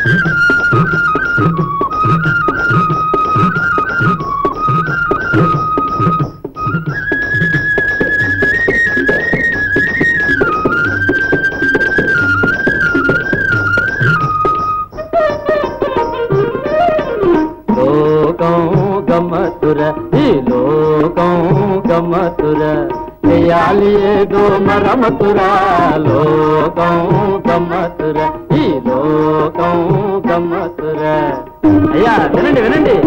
లోకం గమ్మతుర ఈ లోకం గమ్మతుర చేయాలి ఏదో మరమతురా లోకం గమ్మతుర ఈ లోకం గమ్మతుర అయ్యా వినండి వినండి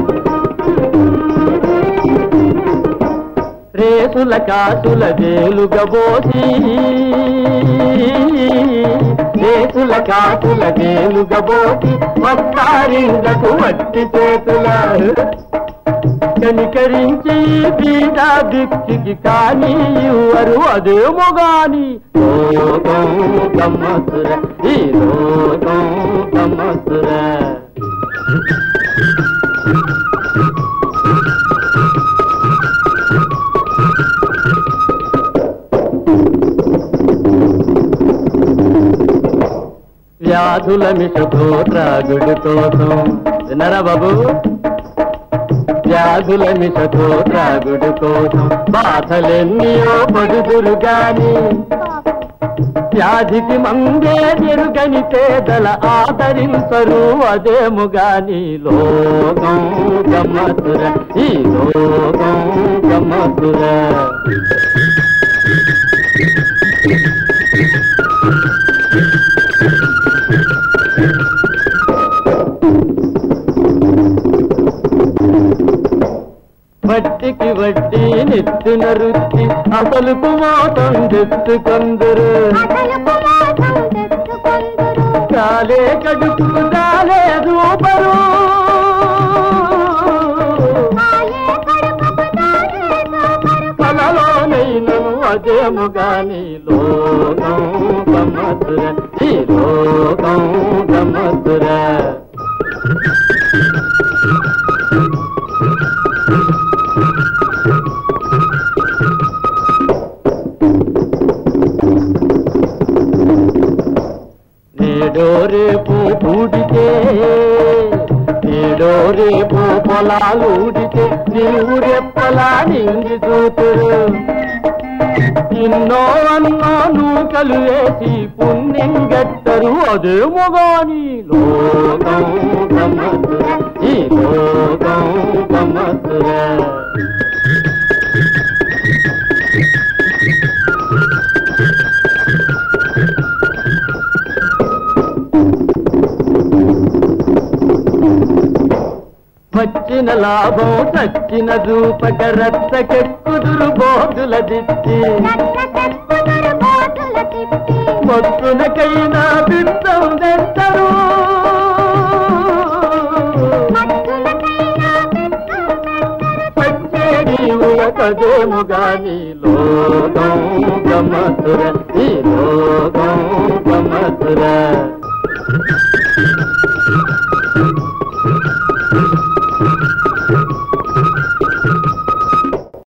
రేసుల కాసుల వేలుగబోసి రేసుల కాసుల వేలుగబోసి వస్తారిందకు వట్టి చేతుల కనికరించి పీడ దిక్కికి కానీ ఇవ్వరు అదేమో గాని లోకం గమ్మతుర ఈ లోకం గమ్మతుర వ్యాధుల మిషతో త్రాగుడు కోసం వినరా బాబు వ్యాధుల మిషతో త్రాగుడు కోసం బాధలెన్నో పడుదురు గాని వ్యాధికి మందే ఎరుగని పేదల ఆదరించరు అదేము గాని లోకం గమ్మతుర ఈ లోకం గమ్మతుర వడ్డీకి వడ్డీ నెత్తిన రుచి అసలు కుమాటం తెచ్చుకొందరు కాలే కడుపు కాలే రూపరు కలలోనైనను అదేము గాని లోకం గమ్మతుర ఈ లోకం గమ్మతుర నేడో రేపు ఊడితే నేడో రేపు పొలాలు ఊడితే నీవు రెప్పలా నిండి చూతురు ఎన్నో అన్నో నూకలు వేసి పుణ్యం గట్టరు అదేమో గాని లోకం గమ్మతుర ఈ లోకం గమ్మతుర వచ్చిన లాభం చచ్చిన రూపక రక్తకెక్కుదురు బోధుల దిత్తి మొత్తునకైనా బిడ్డం తెత్తరు వచ్చే నీవుల కదేము గాని లోకం గమ్మతుర ఈ లోకం గమ్మతుర